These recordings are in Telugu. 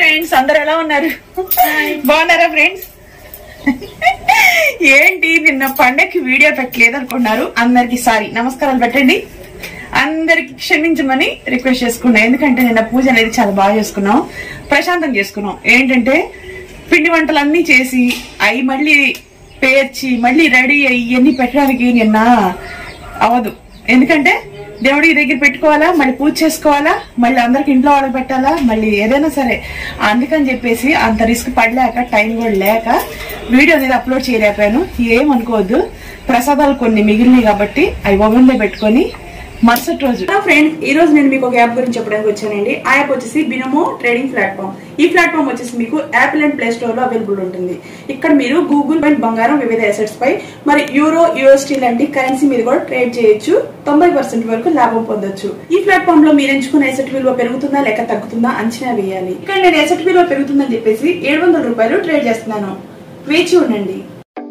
ఫ్రెండ్స్ అందరు ఎలా ఉన్నారు బాగున్నారా ఫ్రెండ్స్ ఏంటి నిన్న పండక్కి వీడియో పెట్టలేదు అనుకున్నారు అందరికి సారీ నమస్కారాలు పెట్టండి అందరికి క్షమించమని రిక్వెస్ట్ చేసుకున్నా ఎందుకంటే నిన్న పూజ అనేది చాలా బాగా చేసుకున్నాం ప్రశాంతం చేసుకున్నాం ఏంటంటే పిండి వంటలన్నీ చేసి అవి మళ్ళీ పేర్చి మళ్ళీ రెడీ అయ్యి ఇవన్నీ పెట్టడానికి నిన్న అవదు ఎందుకంటే దేవుడికి దగ్గర పెట్టుకోవాలా మళ్ళీ పూజ చేసుకోవాలా మళ్ళీ అందరికి ఇంట్లో వాళ్ళకి పెట్టాలా మళ్ళీ ఏదైనా సరే అందుకని చెప్పేసి అంత రిస్క్ పడలేక టైం కూడా లేక వీడియో అనేది అప్లోడ్ చేయలేకపోయాను ఏమనుకోవద్దు ప్రసాదాలు కొన్ని మిగిలినాయి కాబట్టి అవి ఓవెన్ లో పెట్టుకొని మరుసటి రోజు ఫ్రెండ్స్ ఈ రోజు నేను మీకు ఒక యాప్ గురించి చెప్పడానికి వచ్చానండి ఆ యాప్ వచ్చేసి బినమో ట్రేడింగ్ ప్లాట్ఫామ్ ఈ ప్లాట్ఫామ్ వచ్చేసి మీకు యాపిల్ అండ్ ప్లే స్టోర్ లో అవైలబుల్ ఉంటుంది ఇక్కడ మీరు గూగుల్ పై బంగారం వివిధ అసెట్స్ పై మరి యూరో యూఎస్టీ లాంటి కరెన్సీ మీద కూడా ట్రేడ్ చేయొచ్చు తొంభై పర్సెంట్ వరకు లాభం పొందొచ్చు ఈ ప్లాట్ఫామ్ లో మీరు ఎంచుకున్న ఎసెట్ విలువ పెరుగుతుందా లేక తగ్గుతుందా అంచనా వేయాలి ఇక్కడ నేను ఎసెట్ విలువ పెరుగుతుందని చెప్పేసి ఏడు వందల రూపాయలు ట్రేడ్ చేస్తున్నాను వేచి ఉండండి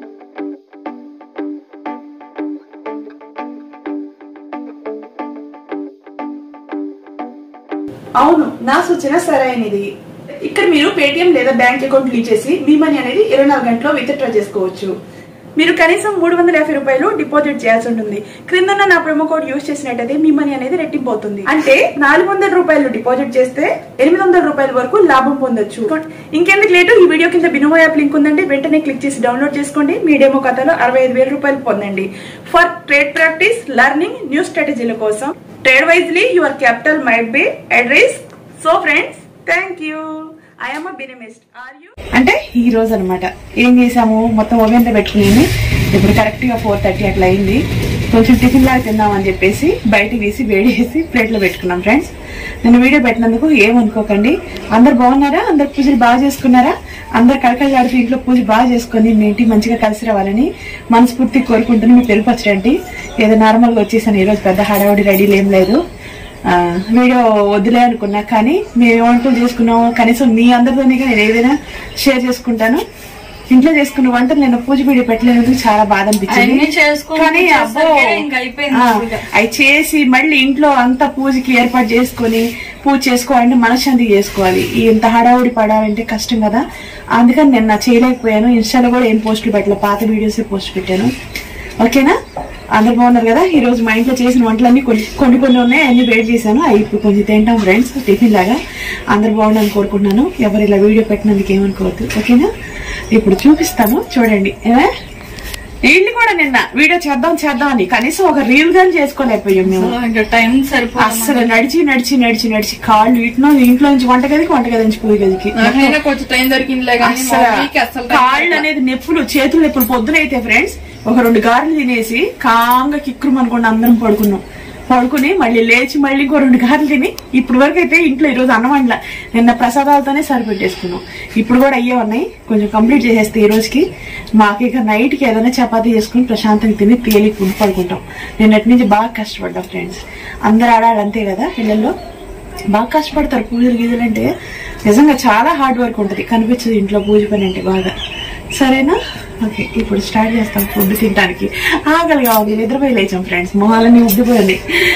అవును నా సూచన సరైనది ఇక్కడ మీరు పేటిఎం లేదా బ్యాంక్ అకౌంట్ లీడ్ చేసి మీ మనీ అనేది ఇరవై నాలుగు గంటల్లో విత్డ్రా చేసుకోవచ్చు మీరు కనీసం మూడు వందల యాభై రూపాయలు డిపాజిట్ చేయాల్సి ఉంటుంది క్రింద నా ప్రోమో కోడ్ యూస్ చేసినట్టయితే మీ మనీ అనేది రెట్టింపు అవుతుంది అంటే నాలుగు వందల రూపాయలు డిపాజిట్ చేస్తే ఎనిమిది వందల రూపాయల వరకు లాభం పొందొచ్చు ఇంకెందుకు లేటు ఈ వీడియో కింద బినోవా యాప్ లింక్ ఉందండి వెంటనే క్లిక్ చేసి డౌన్లోడ్ చేసుకోండి మీ డెమో ఖాతాలో అరవై ఐదు వేల రూపాయలు పొందండి for trade practice learning new స్ట్రాటజీల కోసం trade wisely your capital might be at risk so friends thank you I'm Binomist are you అంటే ఈ రోజు అనమాట ఏం చేసాము మొత్తం ఓవెన్ లో పెట్టుకుని ఇప్పుడు కరెక్ట్ గా ఫోర్ థర్టీ అట్లా అయింది కొంచెం టిఫిన్ లాగా తిందామని చెప్పేసి బయట తీసి వేడి వేసి ప్లేట్ లో పెట్టుకున్నాం ఫ్రెండ్స్ నేను వీడియో పెట్టినందుకు ఏమనుకోకండి అందరు బాగున్నారా అందరు పూజలు బాగా చేసుకున్నారా అందరు కడకలాడుతూ ఇంట్లో పూజ బాగా చేసుకుని మీ ఇంటికి మంచిగా కలిసి రావాలని మనస్ఫూర్తి కోరుకుంటున్నాను మీకు తెలుపచ్చండి ఏదో నార్మల్ గా వచ్చేసాను ఈ రోజు పెద్ద హడావుడి రెడీలు ఏం లేదు ఆ, వీడియో వద్దులే అనుకున్నా కానీ మేము ఏమంటూ చేసుకున్నాము కనీసం మీ అందరితోనే నేను ఏదైనా షేర్ చేసుకుంటాను ఇంట్లో చేసుకున్న వంటలు నేను పూజ వీడియో పెట్టలేనందుకు చాలా బాధ అనిపించింది అన్నీ చేసుకొని కానీ అబ్బో చేసేసరికి ఇంకా అయిపోయింది ఆ, పూజ. అవి చేసి మళ్ళీ ఇంట్లో అంతా పూజకి ఏర్పాటు చేసుకొని పూజ చేసుకోవాలంటే మనశ్శాంతి చేసుకోవాలి ఈ ఇంత హడావుడి పడాలంటే కష్టం కదా అందుకని నేను నా చేయలేకపోయాను ఇన్స్టాలో కూడా ఏం పోస్టులు పెట్టలే పాత వీడియోస్ పోస్ట్ పెట్టాను ఓకేనా అందరు బాగున్నారు కదా ఈ రోజు మా ఇంట్లో చేసిన వంటలన్నీ కొన్ని కొన్ని కొన్ని ఉన్నాయి అన్ని వేడి చేశాను అవి ఇప్పుడు కొంచెం తింటాం ఫ్రెండ్స్ టిఫిన్ లాగా అందరు బాగుండాలని కోరుకుంటున్నాను ఎవరు ఇలా వీడియో పెట్టినందుకు ఏమనుకోవద్దు ఓకేనా ఇప్పుడు చూపిస్తాను చూడండి ఏమే వీళ్ళు కూడా నిన్న వీడియో చేద్దాం చేద్దాం అని కనీసం ఒక రీల్ గాని చేసుకోలేకపోయాం మేము ఇంకా టైం సరిపోదు అస్సలు నడిచి నడిచి నడిచి నడిచి కాళ్ళు ఇట్లో ఇంట్లో నుంచి వంటగదికి వంటగది నుంచి పూజ గదికి నాకైనా కొంచెం టైం దొరికిందిలే కానీ మా అస్సలు మమ్మీకి అసలు టైం కాళ్ళు దొరకదు. అనేది నొప్పులు చేతులు నొప్పులు పొద్దునైతే ఫ్రెండ్స్ ఒక రెండు గారెలు తినేసి కాంగా కిక్కురు అనుకోండి అందరం పడుకున్నాం పడుకుని మళ్ళీ లేచి మళ్ళీ ఇంకో రెండు గారెలు తిని ఇప్పుడు వరకు అయితే ఇంట్లో ఈరోజు అన్నం వండల నిన్న ప్రసాదాలతోనే సరిపెట్టేసుకున్నాం ఇప్పుడు కూడా అయ్యే ఉన్నాయి కొంచెం కంప్లీట్ చేసేస్తే ఈ రోజుకి మాకు ఇక నైట్ కి ఏదైనా చపాతీ చేసుకుని ప్రశాంతంగా తిని తేలికి ఉండి పడుకుంటాం నిన్నటి నుంచి బాగా కష్టపడ్డాం ఫ్రెండ్స్ అందరు ఆడాలి అంతే కదా పిల్లల్లో బాగా కష్టపడతారు పూజలు గీజలు అంటే నిజంగా చాలా హార్డ్ వర్క్ ఉంటుంది కనిపించదు ఇంట్లో పూజ పని అంటే బాగా సరేనా ఓకే ఇప్పుడు స్టార్ట్ చేస్తాం ఫుడ్ తినడానికి ఆకలిగా ఉంది నిద్రపోయి లేచాం ఫ్రెండ్స్ మొహాలన్నీ ఉబ్బిపోయింది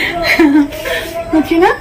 ఓకేనా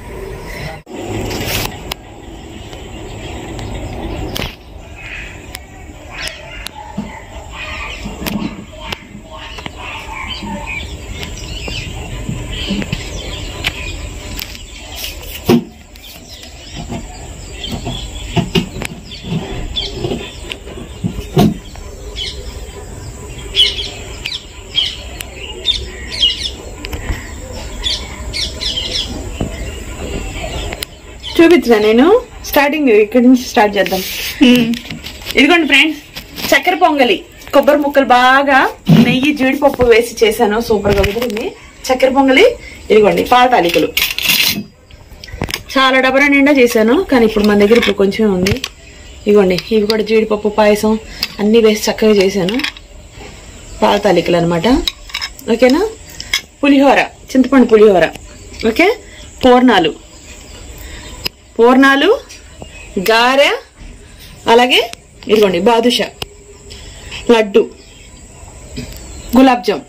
చూపించా నేను స్టార్టింగ్ ఇక్కడి నుంచి స్టార్ట్ చేద్దాం ఇదిగోండి ఫ్రెండ్స్ చక్కెర పొంగలి కొబ్బరి ముక్కలు బాగా నెయ్యి జీడిపప్పు వేసి చేశాను సూపర్ గా కుదిరింది చక్కెర పొంగలి ఇదిగోండి పాల తాలికలు చాలా డబ్బర నిండా చేశాను కానీ ఇప్పుడు మన దగ్గర ఇప్పుడు కొంచెం ఉంది ఇదిగోండి ఇవి కూడా జీడిపప్పు పాయసం అన్నీ వేసి చక్కగా చేశాను పాల తాలికలు అనమాట ఓకేనా పులిహోర చింతపండు పులిహోర ఓకే పూర్ణాలు పూర్ణాలు గారె అలాగే ఇదిగోండి బాదుషా లడ్డు గులాబ్ జామ్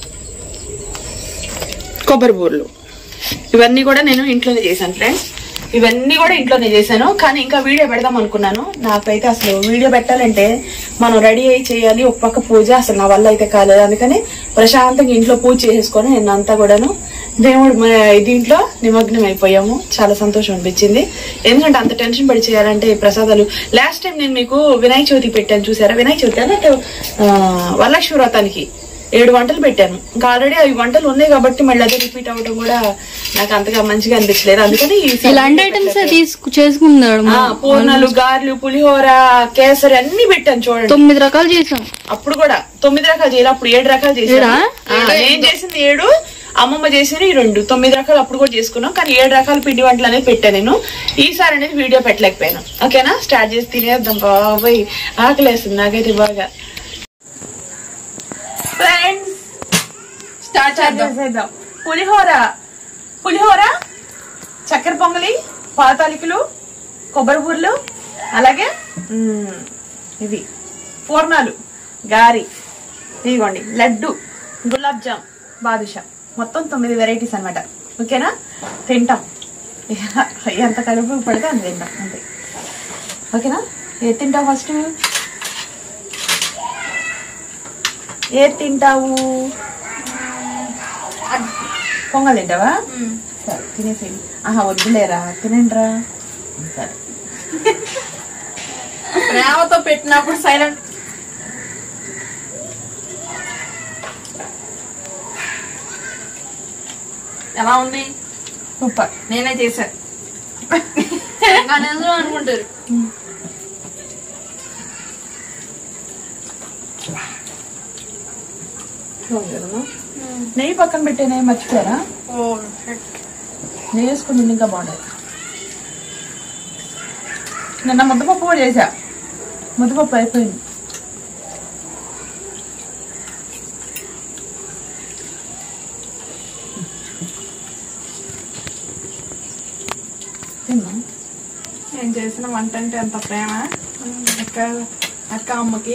కొబ్బరి బూరలు ఇవన్నీ కూడా నేను ఇంట్లోనే చేశాను ఫ్రెండ్స్ ఇవన్నీ కూడా ఇంట్లోనే చేశాను కానీ ఇంకా వీడియో పెడదాం అనుకున్నాను నాకైతే అసలు వీడియో పెట్టాలంటే మనం రెడీ అయ్యి చేయాలి ఒక పక్క పూజ అసలు నా వల్ల అయితే కాలేదు అందుకని ప్రశాంతంగా ఇంట్లో పూజ చేసేసుకొని నేను అంతా కూడాను దేవుడు మన దీంట్లో నిమగ్నం అయిపోయాము చాలా సంతోషం అనిపించింది ఎందుకంటే అంత టెన్షన్ పడి చేయాలంటే ఈ ప్రసాదాలు లాస్ట్ టైం నేను మీకు వినాయక చవితి పెట్టాను చూసారా వినాయక చవితి అంటే ఆ, వరలక్ష్మి వ్రతానికి ఏడు వంటలు పెట్టాను ఇంకా ఆల్రెడీ అవి వంటలు ఉన్నాయి కాబట్టి మళ్ళీ అదే రిపీట్ అవ్వడం కూడా నాకు అంతగా మంచిగా అనిపించలేదు అందుకని ఈసారి ఇలాంటి ఐటమ్స్ తీసుకు చేసుకున్నాడు ఆ, పూర్ణాలు గారెలు పులిహోర కేసరి అన్ని పెట్టాను చూడండి తొమ్మిది రకాలు చేసాం అప్పుడు కూడా తొమ్మిది రకాలు చేయాలి అప్పుడు ఏడు రకాలు చేసాను ఏడా? ఆ, నేను చేసింది ఏడు అమ్మమ్మ చేసిన ఈ రెండు తొమ్మిది రకాలు అప్పుడు కూడా చేసుకున్నాం కానీ ఏడు రకాల పిండి వంటలు అనేది పెట్టాను నేను ఈసారి అనేది వీడియో పెట్టలేకపోయాను ఓకేనా స్టార్ట్ చేసి తినేద్దాం బాబాయ్ ఆకలేస్తుంది నాకైతే బాగా ఫ్రెండ్స్ స్టార్ట్ చేసేద్దాం పులిహోర పులిహోర చక్కెర పొంగలి పాతాలికలు కొబ్బరి బూరలు అలాగే మ్మ్, ఇవి పూర్ణాలు గారి ఇదిగోండి లడ్డు గులాబ్ జామ్ బాదుషా మొత్తం తొమ్మిది వెరైటీస్ అన్నమాట ఓకేనా తింటాం ఎంత కలుపు పడితే అంత తింటాం అంతే ఓకేనా ఏది తింటావు ఫస్ట్ ఏది తింటావు పొంగల్ తింటావా సరే తినేసేయి ఆహా వద్దులేరా తినండిరా సరే ప్రేమతో పెట్టినప్పుడు సైలెంట్ ఎలా ఉంది సూపర్ నేనే చేశా అనుకుంటారు నెయ్యి పక్కన పెట్టేనే మర్చిపోయారా నెయ్యి వేసుకుని తింటే ఇంకా బాగుంటుంది నిన్న ముద్దపప్పు కూడా చేశా ముద్దపప్పు అయిపోయింది తిన్నా నేను చేసిన వంట అంటే ఎంత ప్రేమ అక్క అక్క అమ్మకి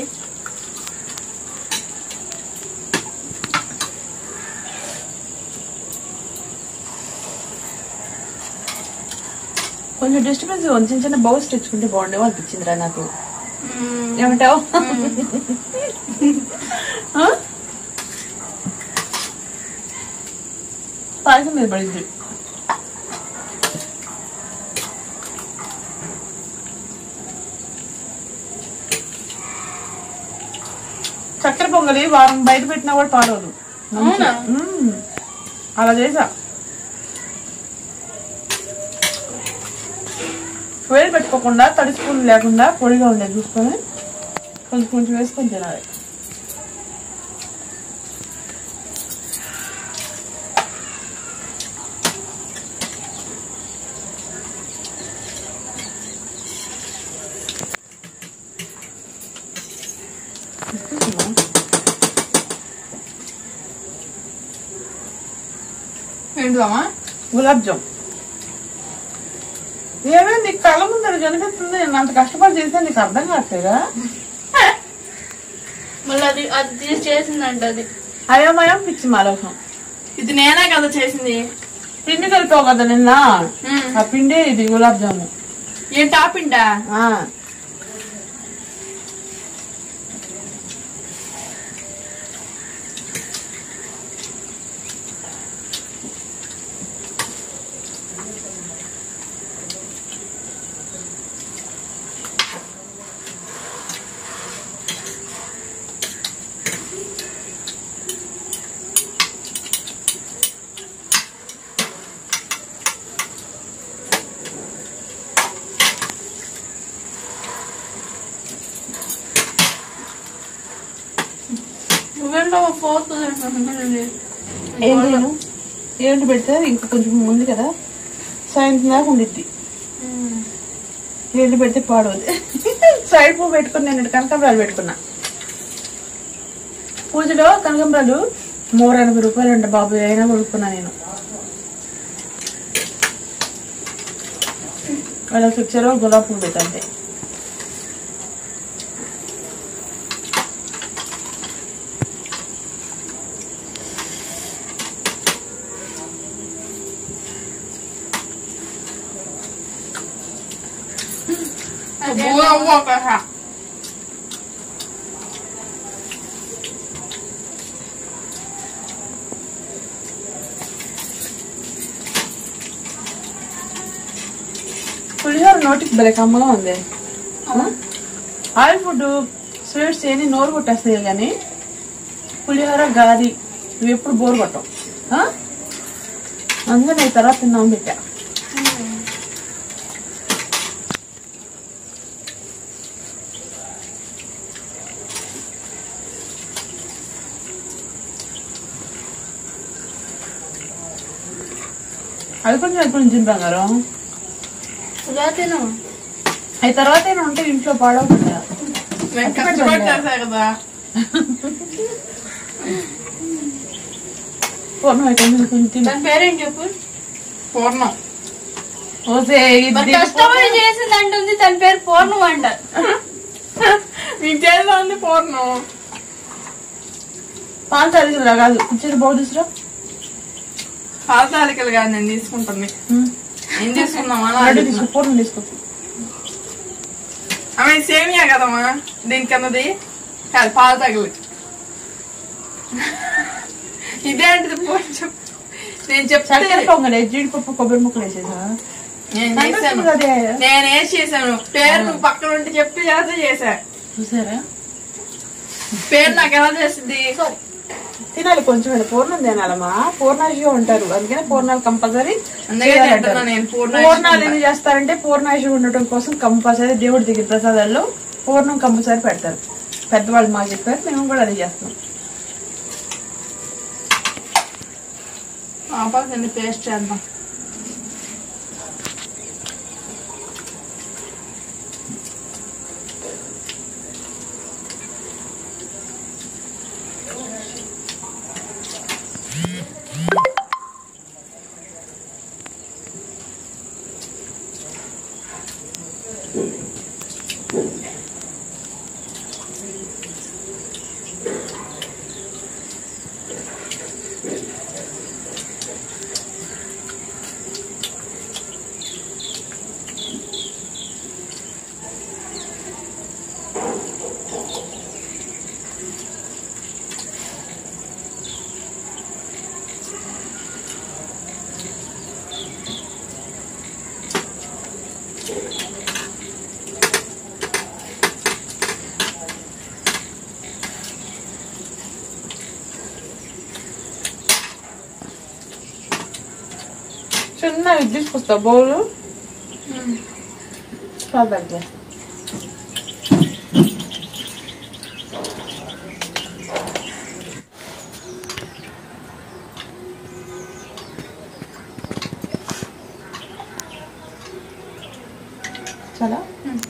కొంచెం డిస్టర్బెన్స్ ఉంది చిన్న చిన్న బౌల్స్ తెచ్చుకుంటే బాగుండేవో అనిపించిందిరా నాకు ఏమంటావు ఆ? పాయసం మీద పడింది చక్కెర పొంగలి వారం బయట పెట్టినా కూడా పాడవదు అవునా? మ్మ్. అలా చేసా వేడి పెట్టుకోకుండా తడి స్పూన్ లేకుండా పొడిగా ఉండేది చూసుకొని కొంచెం కొంచెం వేసుకొని తినాలి ఏంటిదమ్మా గులాబ్ జామ్ ఏమైంది నీకు కళ్ళ ముందర కనిపిస్తుంది నేను అంత కష్టపడి చేస్తే నీకు అర్థం కావట్లేదా మళ్ళీ అది అది తీసి చేసిందంట అది అయోమయం పిచ్చి మాలోకం ఇది నేనే కదా చేసింది పిండి కలిపావు కదా నిన్న మ్మ్. ఆ పిండి ఇది గులాబ్ జాము ఏం టాపిండా ఆ. నువ్వేంటో ఫోర్త్ ఏం చేయను ఏంటి పెడితే ఇంకా కొంచెం ఉంది కదా సాయంత్రం దాకా ఉండిద్ది ఏంటి పెడితే పాడవద్దు సైడ్ పువ్వు పెట్టుకుని నేను కనకాంబరాలు పెట్టుకున్నా పూజలో కనకాంబరాలు మూడు ఎనభై రూపాయలు అంట బాబు అయినా కొనుక్కున్నా నేను వాళ్ళకి ఇచ్చారో గులాబీ పువ్వు పెట్టంతే బువ్వ ఒక పులిహోర నోటికి భలే కమ్మగా ఉంది ఆయిల్ ఫుడ్ స్వీట్స్ ఏని నోరు కొట్టేస్తాయి కానీ పులిహోర గాది ఇవి ఎప్పుడు బోర్ కొట్టవు ఆ? అందుకని ఈ తర్వాత తిన్నాం పెట్టా అది కొంచెం ఎప్పుడు నుంచి బంగారం తిను అవి తర్వాత అయినా ఉంటే ఇంట్లో పాడవకుండా నేను కష్టపడి చేశా కదా పూర్ణం అయితే కొంచెం తిను దాని పేరేం చెప్పు పూర్ణం ఓసే మరి ఇది కష్టపడి చేసింది అంటుంది తన పేరు పూర్ణం అంట మీకు చేసా ఉంది పూర్ణం పాలు తాలికలు కాదు ఇచ్చేది బాగు తీసురా పాల తాలికలు కాదు నేను తీసుకుంటుంది ఏం తీసుకుందామా రెడీ తీసుకో పూర్ణం తీసుకో ఆమె సేమియా కదమ్మా దీనికి అన్నది కాదు పాల తగలు ఇదేంటిది పోనీ చెప్పు నేను చెప్తే చక్కెర పొంగలే జీడిపప్పు కొబ్బరి ముక్కలు వేసేసా నేను నాకు చేశాను తెలుసు అదే. నేను ఏం చేశాను పేరు నువ్వు పక్కన ఉంటే చెప్తే చేస్తే చేశా చూసారా పేరు నాకు ఎలా చేసింది తినాలి కొంచెం అయినా పూర్ణం తినాలమ్మా పూర్ణాశిగా ఉంటారు అందుకని పూర్ణాలు కంపల్సరీ అందుకే చెప్తున్నా నేను పూర్ణాశి పూర్ణాలు ఎందుకు చేస్తారంటే పూర్ణాశి ఉండటం కోసం కంపల్సరీ దేవుడి దగ్గర ప్రసాదాల్లో పూర్ణం కంపల్సరీ పెడతారు పెద్దవాళ్ళు మాకు చెప్పారు మేము కూడా అదే చేస్తాం ఆపాల్సింది పేస్ట్ చేద్దాం చిన్న ఇది తీసుకొస్తా బౌలు చాలా దగ్గర చాలా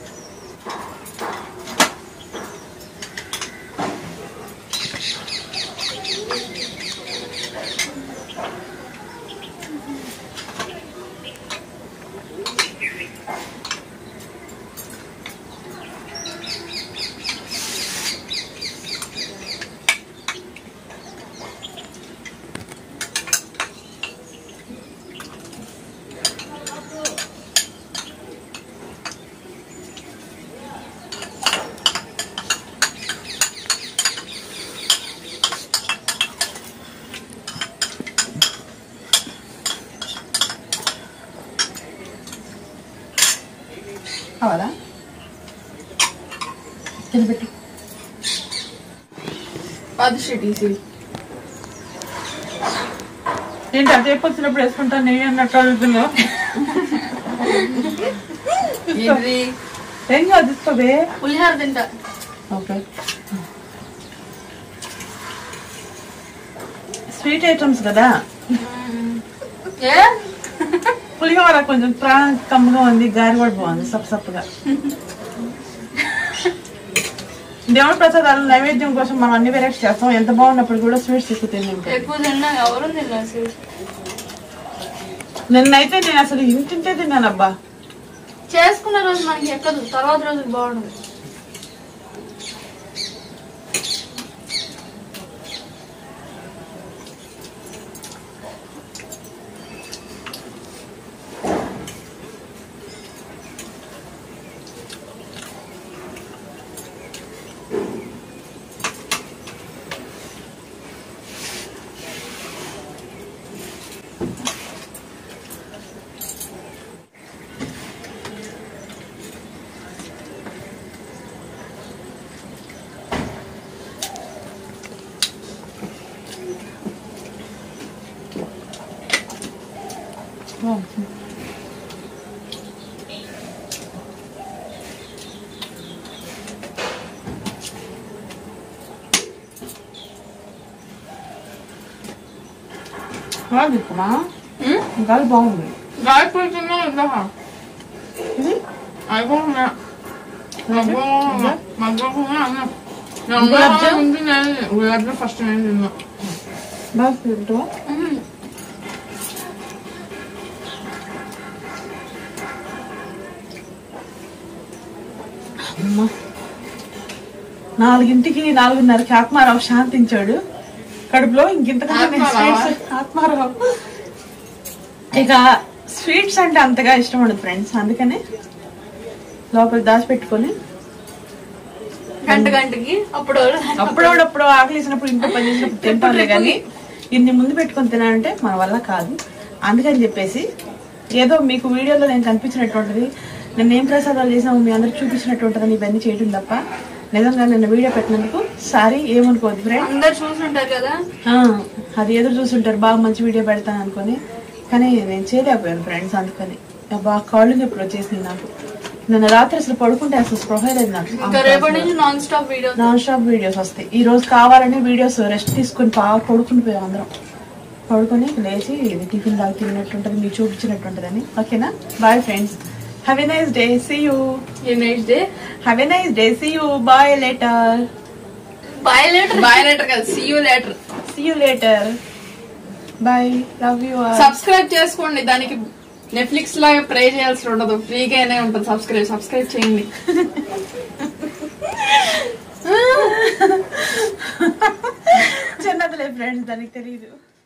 కావాలా తినబెట్టి పది షీట్ ఈసీ ఏంటి అదే వచ్చినప్పుడు వేసుకుంటాను నెయ్యి అన్నట్టు అడుగుతున్నావు ఇది ఏం కాదు తీసుకోవే పులిహోర తింటా ఓకే స్వీట్ ఐటమ్స్ కదా ఏ పులిహోర కొంచెం ప్రాణం కమ్మగా ఉంది గారి కూడా బాగుంది సప్ సప్పుగా దేవుడి ప్రసాదాలు నైవేద్యం కోసం మనం అన్ని వెరైటీస్ చేస్తాం ఎంత బాగున్నప్పుడు కూడా స్వీట్స్ ఎక్కువ తిని ఉంటాం ఎక్కువ తిన్నా ఎవరు తిన్నా అసలు నిన్నైతే నేను అసలు ఇంటింటే తిన్నాను అబ్బా చేసుకున్న రోజు మనకి ఎక్కదు తర్వాత రోజు బాగుండదు బాగా తిప్పుమా గాలి బాగుంది గాలి పుడుతున్నా ఇంకా ఇది అయిపోతున్నా మగ్గకుండా మగ్గకుండా అన్నా గులాబ్ జామ్? ముందు నేను గులాబ్ జామ్ ఫస్ట్ నేను తిన్నా బాగా తింటావా అమ్మా. నాలుగింటికి నాలుగున్నరకి ఆత్మారావు శాంతించాడు కడుపులో ఇంకింతకంటే నేను ఆత్మారావా? స్వీట్స్ ఆత్మారావు ఇక స్వీట్స్ అంటే అంతగా ఇష్టం ఉండదు ఫ్రెండ్స్ అందుకనే లోపల దాచిపెట్టుకొని గంట గంటకి అప్పుడు అప్పుడప్పుడు ఆకలి వేసినప్పుడు ఇంట్లో పని చేసినప్పుడు తింటాంలే కానీ ఇన్ని ముందు పెట్టుకొని తినాలంటే మన వల్ల కాదు అందుకని చెప్పేసి ఏదో మీకు వీడియోలో నేను కనిపించినట్టుంటది నేను ఏం ప్రసాదాలు చేసాము మీ అందరికి చూపించినట్టుంటదని ఇవన్నీ చేయడం తప్ప నిజంగా నేను వీడియో పెట్టినందుకు సారీ ఏమనుకోవద్దు ఫ్రెండ్ అందరు చూసుంటారు కదా అది ఎదురు చూస్తుంటారు బాగా మంచి వీడియో పెడతాను అనుకొని కానీ నేను చేయలేకపోయాను ఫ్రెండ్స్ అందుకని బాగా కాళ్ళు ఎప్పుడు వచ్చేసింది నాకు నిన్న రాత్రి అసలు పడుకుంటే అసలు స్పృహ లేదు నాకు ఇంకా రేపటి నుంచి non stop video non stop videos వస్తాయి ఈ రోజు కావాలని వీడియోస్ రెస్ట్ తీసుకొని బాగా పడుకుని పోయాం అందరం పడుకొని లేచి ఇది టిఫిన్ దాకా తిన్నట్టుంటది మీకు చూపించినట్టుంటదని ఓకేనా bye friends have a nice day see you next day have a nice day see you bye later bye later bye later కదా see you later see you later bye love you subscribe చేసుకోండి దానికి నెట్ఫ్లిక్స్ లాగా ప్రే చేయాల్సి ఉండదు ఫ్రీగానే ఉంటుంది సబ్స్క్రైబ్ సబ్స్క్రైబ్ చేయండి చిన్నదిలే ఫ్రెండ్స్ దానికి తెలియదు